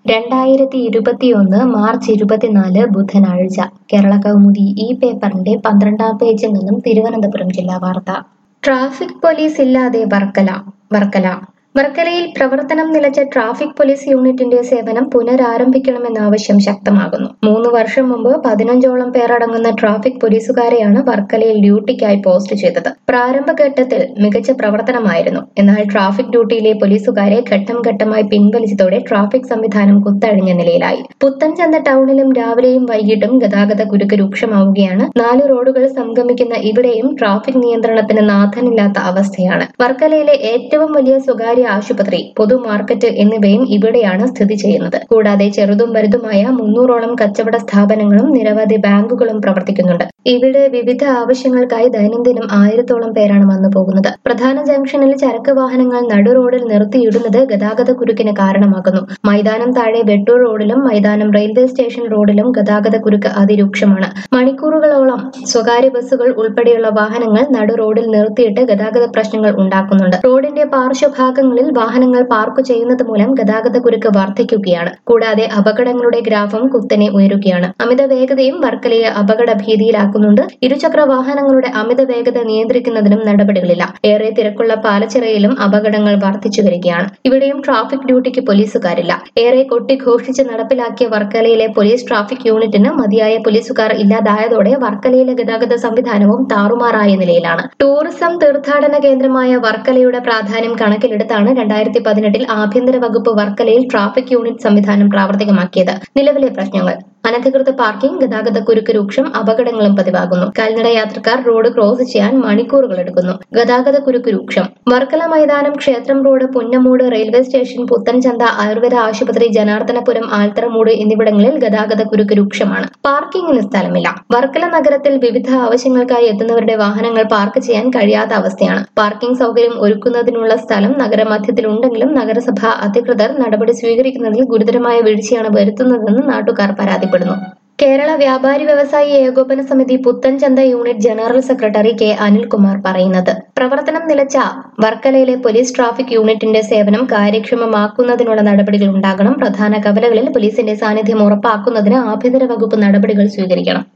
രണ്ടായിരത്തി ഇരുപത്തിയൊന്ന് മാർച്ച് ഇരുപത്തിനാല് ബുധനാഴ്ച കേരള കൗമുദി ഈ പേപ്പറിന്റെ പന്ത്രണ്ടാം പേജിൽ നിന്നും തിരുവനന്തപുരം ജില്ലാ വാർത്ത ട്രാഫിക് പോലീസ് ഇല്ലാതെ വർക്കല വർക്കല വർക്കലയിൽ പ്രവർത്തനം നിലച്ച ട്രാഫിക് പോലീസ് യൂണിറ്റിന്റെ സേവനം പുനരാരംഭിക്കണമെന്ന ആവശ്യം ശക്തമാകുന്നു മൂന്ന് വർഷം മുമ്പ് പതിനഞ്ചോളം പേരടങ്ങുന്ന ട്രാഫിക് പോലീസുകാരെയാണ് വർക്കലയിൽ ഡ്യൂട്ടിക്കായി പോസ്റ്റ് ചെയ്തത് പ്രാരംഭഘട്ടത്തിൽ മികച്ച പ്രവർത്തനമായിരുന്നു എന്നാൽ ട്രാഫിക് ഡ്യൂട്ടിയിലെ പോലീസുകാരെ ഘട്ടം ഘട്ടമായി പിൻവലിച്ചതോടെ ട്രാഫിക് സംവിധാനം കുത്തഴിഞ്ഞ നിലയിലായി പുത്തൻചന്ത ടൗണിലും രാവിലെയും വൈകിട്ടും ഗതാഗത കുരുക്ക് രൂക്ഷമാവുകയാണ് നാല് റോഡുകൾ സംഗമിക്കുന്ന ഇവിടെയും ട്രാഫിക് നിയന്ത്രണത്തിന് നാഥനില്ലാത്ത അവസ്ഥയാണ് വർക്കലയിലെ ഏറ്റവും വലിയ സ്വകാര്യ ആശുപത്രി പൊതു മാർക്കറ്റ് എന്നിവയും ഇവിടെയാണ് സ്ഥിതി ചെയ്യുന്നത് കൂടാതെ ചെറുതും വലുതുമായ മുന്നൂറോളം കച്ചവട സ്ഥാപനങ്ങളും നിരവധി ബാങ്കുകളും പ്രവർത്തിക്കുന്നുണ്ട് ഇവിടെ വിവിധ ആവശ്യങ്ങൾക്കായി ദൈനംദിനം ആയിരത്തോളം പേരാണ് വന്നു പോകുന്നത് പ്രധാന ജംഗ്ഷനിൽ ചരക്ക് വാഹനങ്ങൾ നടു റോഡിൽ നിർത്തിയിടുന്നത് ഗതാഗത കുരുക്കിന് കാരണമാകുന്നു മൈതാനം താഴെ വെട്ടൂർ റോഡിലും മൈതാനം റെയിൽവേ സ്റ്റേഷൻ റോഡിലും ഗതാഗത കുരുക്ക് അതിരൂക്ഷമാണ് മണിക്കൂറുകളോളം സ്വകാര്യ ബസ്സുകൾ ഉൾപ്പെടെയുള്ള വാഹനങ്ങൾ നടു റോഡിൽ നിർത്തിയിട്ട് ഗതാഗത പ്രശ്നങ്ങൾ ഉണ്ടാക്കുന്നുണ്ട് റോഡിന്റെ പാർശ്വഭാഗങ്ങളിൽ വാഹനങ്ങൾ പാർക്ക് ചെയ്യുന്നത് മൂലം ഗതാഗത കുരുക്ക് വർദ്ധിക്കുകയാണ് കൂടാതെ അപകടങ്ങളുടെ ഗ്രാഫം കുത്തനെ ഉയരുകയാണ് അമിത വേഗതയും വർക്കലയെ അപകട ഭീതിയിലാക്കുന്നുണ്ട് ഇരുചക്ര വാഹനങ്ങളുടെ അമിത വേഗത നിയന്ത്രിക്കുന്നതിനും നടപടികളില്ല ഏറെ തിരക്കുള്ള പാലച്ചിറയിലും അപകടങ്ങൾ വർദ്ധിച്ചു വരികയാണ് ഇവിടെയും ട്രാഫിക് ഡ്യൂട്ടിക്ക് പോലീസുകാരില്ല ഏറെ കൊട്ടിഘോഷിച്ച് നടപ്പിലാക്കിയ വർക്കലയിലെ പോലീസ് ട്രാഫിക് യൂണിറ്റിന് മതിയായ പോലീസുകാർ ഇല്ലാതായതോടെ വർക്കലയിലെ ഗതാഗത സംവിധാനവും താറുമാറായ നിലയിലാണ് ടൂറിസം തീർത്ഥാടന കേന്ദ്രമായ വർക്കലയുടെ പ്രാധാന്യം കണക്കിലെടുത്താണ് രണ്ടായിരത്തി പതിനെട്ടിൽ ആഭ്യന്തര വകുപ്പ് വർക്കലയിൽ ട്രാഫിക് യൂണിറ്റ് സംവിധാനം പ്രാവർത്തികമാക്കിയത് നിലവിലെ പ്രശ്നങ്ങൾ അനധികൃത പാർക്കിംഗ് ഗതാഗത കുരുക്ക് രൂക്ഷം അപകടങ്ങളും പതിവാകുന്നു കാൽനട യാത്രക്കാർ റോഡ് ക്രോസ് ചെയ്യാൻ മണിക്കൂറുകൾ എടുക്കുന്നു ഗതാഗത കുരുക്ക് രൂക്ഷം വർക്കല മൈതാനം ക്ഷേത്രം road Punnamoodu railway station Puthenchantha Ayurveda ആശുപത്രി ജനാർദ്ദനപുരം ആൽത്തറമൂട് എന്നിവിടങ്ങളിൽ ഗതാഗത കുരുക്ക് രൂക്ഷമാണ് പാർക്കിങ്ങിന് സ്ഥലമില്ല വർക്കല നഗരത്തിൽ വിവിധ ആവശ്യങ്ങൾക്കായി എത്തുന്നവരുടെ വാഹനങ്ങൾ പാർക്ക് ചെയ്യാൻ കഴിയാത്ത അവസ്ഥയാണ് പാർക്കിംഗ് സൗകര്യം ഒരുക്കുന്നതിനുള്ള സ്ഥലം നഗരമധ്യത്തിലുണ്ടെങ്കിലും നഗരസഭ അധികൃതർ നടപടി സ്വീകരിക്കുന്നതിൽ ഗുരുതരമായ വീഴ്ചയാണ് വരുത്തുന്നതെന്ന് നാട്ടുകാർ പരാതിപ്പെടുന്നു കേരള വ്യാപാരി വ്യവസായി ഏകോപന സമിതി Puthenchantha unit general secretary K Anilkumar പറയുന്നത് പ്രവർത്തനം നിലച്ച വർക്കലയിലെ പോലീസ് ട്രാഫിക് യൂണിറ്റിന്റെ സേവനം കാര്യക്ഷമമാക്കുന്നതിനുള്ള നടപടികൾ ഉണ്ടാകണം പ്രധാന കവലകളിൽ പോലീസിന്റെ സാന്നിധ്യം ഉറപ്പാക്കുന്നതിന് ആഭ്യന്തര വകുപ്പ് നടപടികൾ സ്വീകരിക്കണം